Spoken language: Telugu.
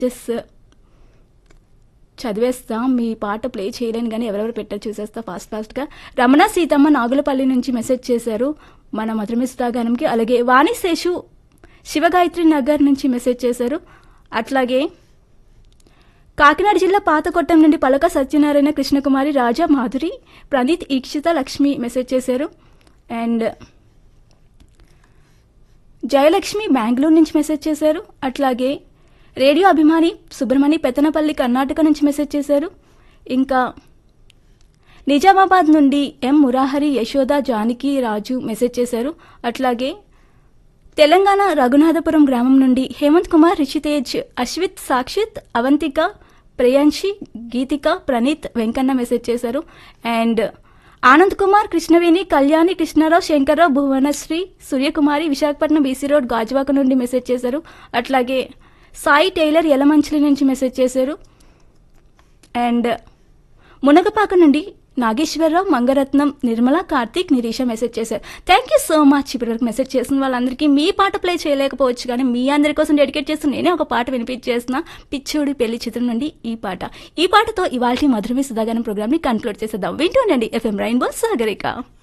జస్ట్ చదివేస్తా మీ పాట ప్లే చేయలేను కానీ ఎవరెవరు పెట్టారు చూసేస్తా ఫాస్ట్ ఫాస్ట్గా రమణ సీతమ్మ నాగులపల్లి నుంచి మెసేజ్ చేశారు మన మధురమిస్తాగానంకి అలాగే వాణి శేషు శివగాయత్రి నగర్ నుంచి మెసేజ్ చేశారు అట్లాగే కాకినాడ జిల్లా పాతకొట్టం నుండి పలక సత్యనారాయణ కృష్ణకుమారి రాజా మాధురి ప్రణీత్ ఈక్షిత లక్ష్మి మెసేజ్ చేశారు అండ్ జయలక్ష్మి బెంగళూరు నుంచి మెసేజ్ చేశారు అట్లాగే రేడియో అభిమాని సుబ్రహ్మణి పెత్తనపల్లి కర్ణాటక నుంచి మెసేజ్ చేశారు ఇంకా నిజామాబాద్ నుండి ఎం మురాహరి యశోద జానకి రాజు మెసేజ్ చేశారు అట్లాగే తెలంగాణ రఘునాథపురం గ్రామం నుండి హేమంత్ కుమార్ రిషితేజ్ అశ్విత్ సాక్షిత్ అవంతిక ప్రియాంశి గీతిక ప్రణీత్ వెంకన్న మెసేజ్ చేశారు and Anand Kumar Krishnaveni Kalyani Krishnarao Shankarrao Bhuvanasri Suryakumari Visakhapatnam BC road Gajuwaka నుండి మెసేజ్ చేశారు అట్లాగే సాయి టైలర్ యలమంచిలి నుంచి మెసేజ్ చేశారు అండ్ మునగపాక నుండి నాగేశ్వరరావు మంగరత్నం నిర్మల కార్తీక్ నిరీష మెసేజ్ చేశారు థ్యాంక్ యూ సో మచ్ ఇప్పటివరకు మెసేజ్ చేసిన వాళ్ళందరికీ మీ పాట ప్లే చేయలేకపోవచ్చు కానీ మీ అందరి కోసం డెడికేట్ చేస్తూ నేనే ఒక పాట వినిపించేసిన పిచ్చోడి పెళ్లి చిత్రం నుండి ఈ పాట ఈ పాటతో ఇవాళ మధురమి సుధాగానం ప్రోగ్రామ్ని కన్క్లూడ్ చేసేద్దాం వింటూ ఉండండి ఎఫ్ఎం రైన్బో సాగరిక